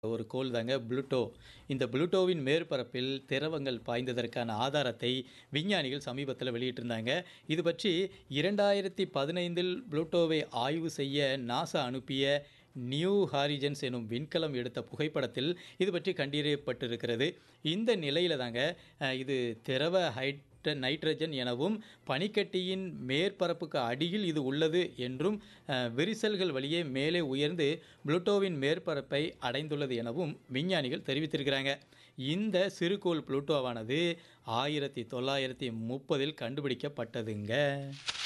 ஒரு கோள் தாங்க புளூட்டோ. இந்த புளூட்டோவின் மேற்பரப்பில் திரவங்கள் பாய்ந்ததற்கான ஆதாரத்தை விஞ்ஞானிகள் சமீபத்தில வெளியிட்டிருந்தாங்க. இது பற்றி 2015ல் புளூட்டோவை ஆய்வு செய்ய நாசா அனுப்பிய நியூ ஹாரிசன்ஸ் எனும் விண்கலம் எடுத்த புகைப்படத்தில் இது பற்றி கண்டறியப்பட்டிருக்கிறது. இந்த நிலையில தாங்க அ இது திரவ ஹைட் நைட்ரஜன் எனவும், பனிக்கட்டியின் மேற்பரப்புக்கு அடியில் இது உள்ளது என்றும், அ விரிசல்கள் வழியே மேலே உயர்ந்து புளூட்டோவின் மேற்பரப்பை அடைந்துள்ளது எனவும் விஞ்ஞானிகள் தெரிவித்திருக்கிறாங்க. இந்த சிறுகோள் புளூட்டோவானது 1930ல் கண்டுபிடிக்கப்பட்டதுங்க.